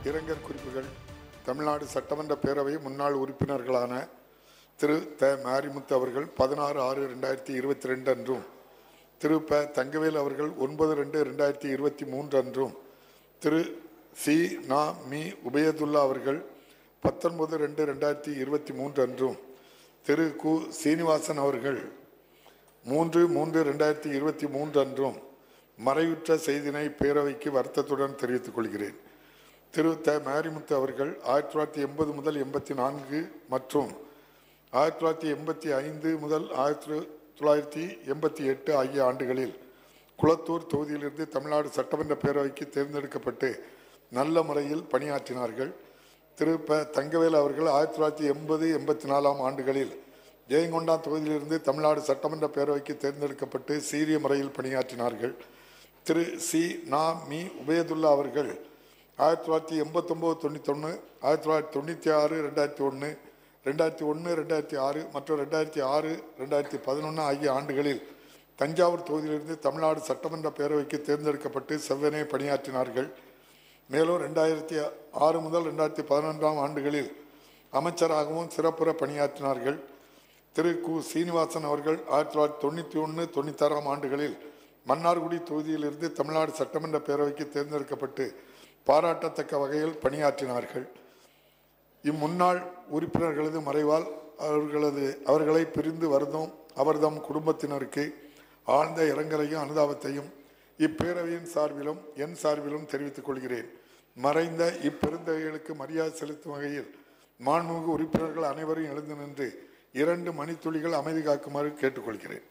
இரங்கற் குறிப்புகள் தமிழ்நாடு சட்டமன்ற பேரவை முன்னாள் உறுப்பினர்களான திரு த மாரிமுத்து அவர்கள் பதினாறு ஆறு ரெண்டாயிரத்தி இருபத்தி ரெண்டு அன்றும் திரு ப தங்கவேல் அவர்கள் ஒன்பது ரெண்டு ரெண்டாயிரத்தி இருபத்தி மூன்று அன்றும் திரு சி நா மீ உபயதுல்லா அவர்கள் பத்தொன்பது ரெண்டு ரெண்டாயிரத்தி இருபத்தி மூன்று அன்றும் திரு கு சீனிவாசன் அவர்கள் மூன்று மூன்று ரெண்டாயிரத்தி இருபத்தி மூன்று அன்றும் மறைவுற்ற செய்தினை பேரவைக்கு வருத்தத்துடன் தெரிவித்துக் கொள்கிறேன் திரு த மாரிமுத்து அவர்கள் ஆயிரத்தி தொள்ளாயிரத்தி எண்பது முதல் எண்பத்தி நான்கு மற்றும் ஆயிரத்தி தொள்ளாயிரத்தி எண்பத்தி ஐந்து முதல் ஆயிரத்தி தொள்ளாயிரத்தி எண்பத்தி எட்டு ஆகிய ஆண்டுகளில் குளத்தூர் தொகுதியிலிருந்து தமிழ்நாடு சட்டமன்ற பேரவைக்கு தேர்ந்தெடுக்கப்பட்டு நல்ல முறையில் பணியாற்றினார்கள் திரு ப தங்கவேல் அவர்கள் ஆயிரத்தி தொள்ளாயிரத்தி எண்பது எண்பத்தி நாலாம் ஆண்டுகளில் ஜெயங்கொண்டான் தொகுதியிலிருந்து தமிழ்நாடு சட்டமன்ற பேரவைக்கு தேர்ந்தெடுக்கப்பட்டு சீரிய முறையில் பணியாற்றினார்கள் திரு சி நா மீ உபயதுல்லா அவர்கள் ஆயிரத்தி தொள்ளாயிரத்தி எண்பத்தொம்போது தொண்ணூத்தொன்று ஆயிரத்தி தொள்ளாயிரத்தி தொண்ணூற்றி ஆறு ரெண்டாயிரத்தி ஒன்று ரெண்டாயிரத்தி ஒன்று ரெண்டாயிரத்தி ஆறு மற்றும் ரெண்டாயிரத்தி ஆறு ரெண்டாயிரத்தி பதினொன்று ஆகிய ஆண்டுகளில் தஞ்சாவூர் தொகுதியிலிருந்து தமிழ்நாடு சட்டமன்ற பேரவைக்கு தேர்ந்தெடுக்கப்பட்டு செவ்வனே பணியாற்றினார்கள் மேலும் ரெண்டாயிரத்தி ஆறு முதல் ரெண்டாயிரத்தி பதினொன்றாம் ஆண்டுகளில் அமைச்சராகவும் சிறப்புற பணியாற்றினார்கள் திரு கு சீனிவாசன் அவர்கள் ஆயிரத்தி தொள்ளாயிரத்தி தொண்ணூற்றி ஒன்று தொண்ணூத்தாறாம் ஆண்டுகளில் மன்னார்குடி தொகுதியிலிருந்து தமிழ்நாடு சட்டமன்ற பேரவைக்கு தேர்ந்தெடுக்கப்பட்டு பாராட்டத்தக்க வகையில் பணியாற்றினார்கள் இம்முன்னாள் உறுப்பினர்களது மறைவால் அவர்களது அவர்களை பிரிந்து வருதும் அவர்தம் குடும்பத்தினருக்கு ஆழ்ந்த இரங்கலையும் அனுதாபத்தையும் இப்பேரவையின் சார்பிலும் என் சார்பிலும் தெரிவித்துக் கொள்கிறேன் மறைந்த இப்பெருந்தகைகளுக்கு மரியாதை செலுத்தும் வகையில் மாண்புமிகு உறுப்பினர்கள் அனைவரும் எழுந்து நின்று இரண்டு மணித்துளிகள் அமைதி காக்குமாறு கேட்டுக்கொள்கிறேன்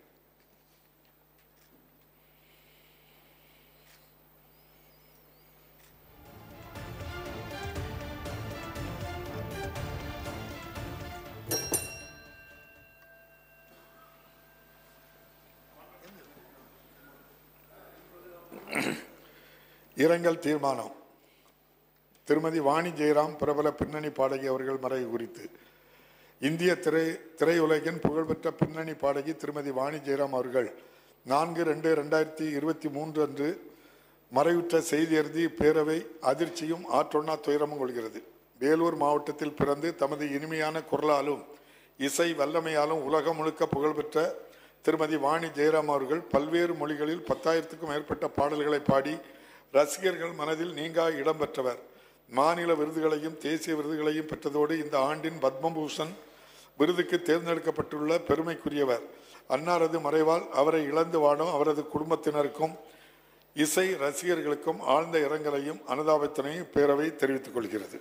இரங்கல் தீர்மானம் திருமதி வாணி ஜெயராம் பிரபல பின்னணி பாடகி அவர்கள் மறைவு குறித்து இந்திய திரை திரையுலகின் புகழ்பெற்ற பின்னணி பாடகி திருமதி வாணி ஜெயராம் அவர்கள் நான்கு ரெண்டு ரெண்டாயிரத்தி இருபத்தி மூன்று அன்று மறைவுற்ற செய்தி அறிந்து பேரவை அதிர்ச்சியும் ஆற்றொன்னா துயரமும் கொள்கிறது வேலூர் மாவட்டத்தில் பிறந்து தமது இனிமையான குரலாலும் இசை வல்லமையாலும் உலகம் முழுக்க புகழ்பெற்ற திருமதி வாணி ஜெயராம் அவர்கள் பல்வேறு மொழிகளில் பத்தாயிரத்துக்கும் மேற்பட்ட பாடல்களை பாடி ரசிகர்கள் மனதில் நீங்கா இடம் பெற்றவர் மாநில விருதுகளையும் தேசிய விருதுகளையும் பெற்றதோடு இந்த ஆண்டின் பத்மபூஷன் விருதுக்கு தேர்ந்தெடுக்கப்பட்டுள்ள பெருமைக்குரியவர் அன்னாரது மறைவால் அவரை இழந்து வாடும் அவரது குடும்பத்தினருக்கும் இசை ரசிகர்களுக்கும் ஆழ்ந்த இரங்கலையும் அனுதாபத்தினையும் பேரவை தெரிவித்துக் கொள்கிறது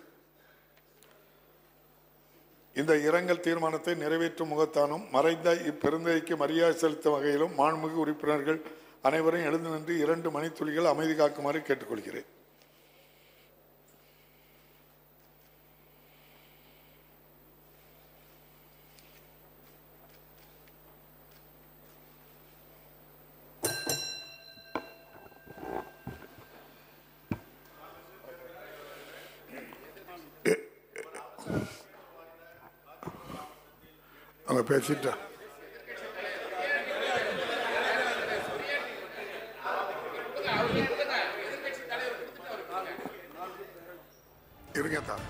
இந்த இரங்கல் தீர்மானத்தை நிறைவேற்றும் முகத்தானும் மறைந்த இப்பெருந்தைக்கு மரியாதை செலுத்தும் வகையிலும் மாண்புமிகு உறுப்பினர்கள் அனைவரும் எழுந்து நின்று இரண்டு மணித்துளிகள் அமைதி காக்குமாறு கேட்டுக்கொள்கிறேன் அவங்க பேசிட்டா இருங்க தான்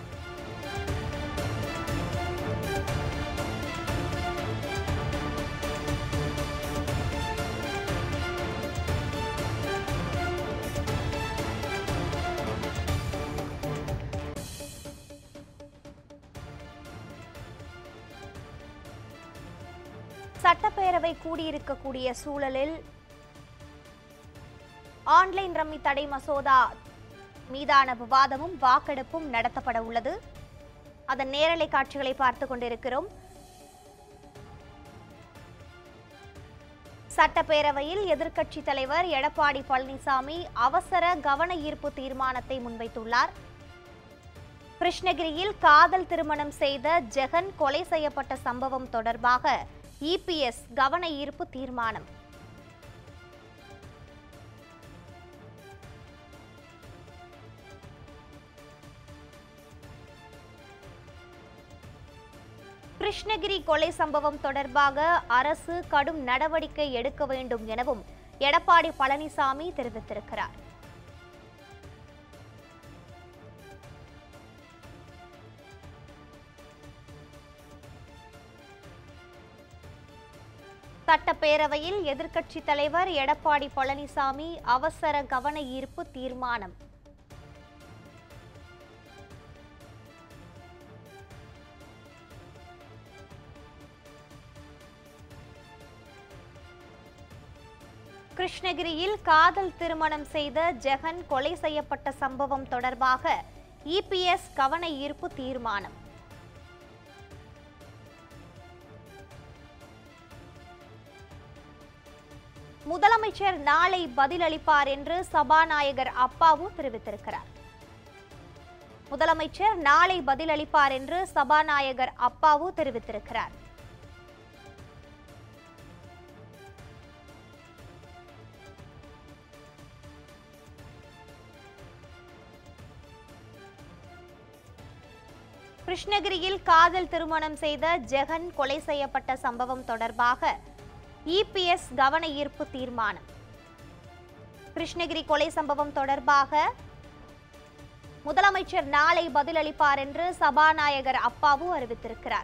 சட்டப்பேரவை கூடியிருக்கக்கூடிய சூழலில் ஆன்லைன் ரம்மி தடை மசோதா மீதான விவாதமும் வாக்கெடுப்பும் நடத்தப்பட உள்ளது அதன் நேரலை காட்சிகளை பார்த்து கொண்டிருக்கிறோம் சட்டப்பேரவையில் எதிர்க்கட்சி தலைவர் எடப்பாடி பழனிசாமி அவசர கவன ஈர்ப்பு தீர்மானத்தை முன்வைத்துள்ளார் கிருஷ்ணகிரியில் காதல் திருமணம் செய்த ஜெகன் கொலை செய்யப்பட்ட சம்பவம் தொடர்பாக இபிஎஸ் கவன ஈர்ப்பு தீர்மானம் கிருஷ்ணகிரி கொலை சம்பவம் தொடர்பாக அரசு கடும் நடவடிக்கை எடுக்க வேண்டும் எனவும் எடப்பாடி பழனிசாமி தெரிவித்திருக்கிறார் சட்டப்பேரவையில் எதிர்க்கட்சித் தலைவர் எடப்பாடி பழனிசாமி அவசர கவன ஈர்ப்பு தீர்மானம் கிருஷ்ணகிரியில் காதல் திருமணம் செய்த ஜெகன் கொலை செய்யப்பட்ட சம்பவம் தொடர்பாக இபிஎஸ் கவன ஈர்ப்பு தீர்மானம் முதலமைச்சர் நாளை பதிலளிப்பார் என்று சபாநாயகர் அப்பாவு தெரிவித்திருக்கிறார் முதலமைச்சர் நாளை பதிலளிப்பார் என்று சபாநாயகர் அப்பாவு தெரிவித்திருக்கிறார் கிருஷ்ணகிரியில் காதல் திருமணம் செய்த ஜெகன் கொலை செய்யப்பட்ட சம்பவம் தொடர்பாக இபிஎஸ் கவன ஈர்ப்பு தீர்மானம் கிருஷ்ணகிரி கொலை சம்பவம் தொடர்பாக முதலமைச்சர் நாளை பதிலளிப்பார் என்று சபாநாயகர் அப்பாவு அறிவித்திருக்கிறார்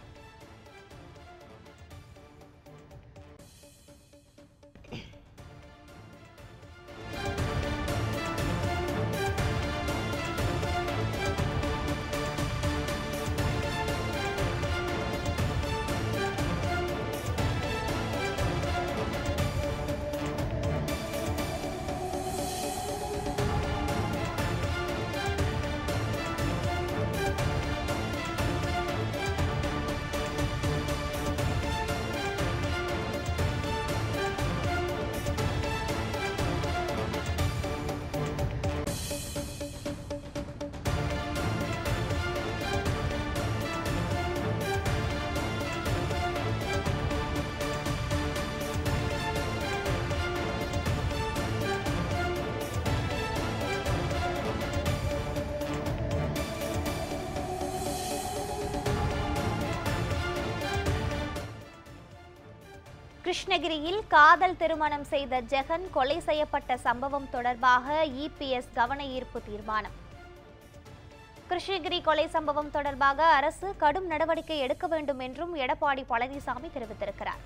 கிருஷ்ணகிரியில் காதல் திருமணம் செய்த ஜெகன் கொலை செய்யப்பட்ட சம்பவம் தொடர்பாக இபிஎஸ் கவன ஈர்ப்பு தீர்மானம் கிருஷ்ணகிரி கொலை சம்பவம் தொடர்பாக அரசு கடும் நடவடிக்கை எடுக்க வேண்டும் என்றும் எடப்பாடி பழனிசாமி தெரிவித்திருக்கிறார்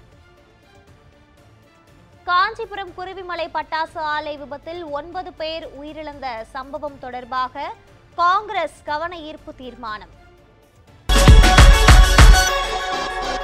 காஞ்சிபுரம் குருவிமலை பட்டாசு ஆலை விபத்தில் ஒன்பது பேர் உயிரிழந்த சம்பவம் தொடர்பாக காங்கிரஸ் கவன ஈர்ப்பு தீர்மானம்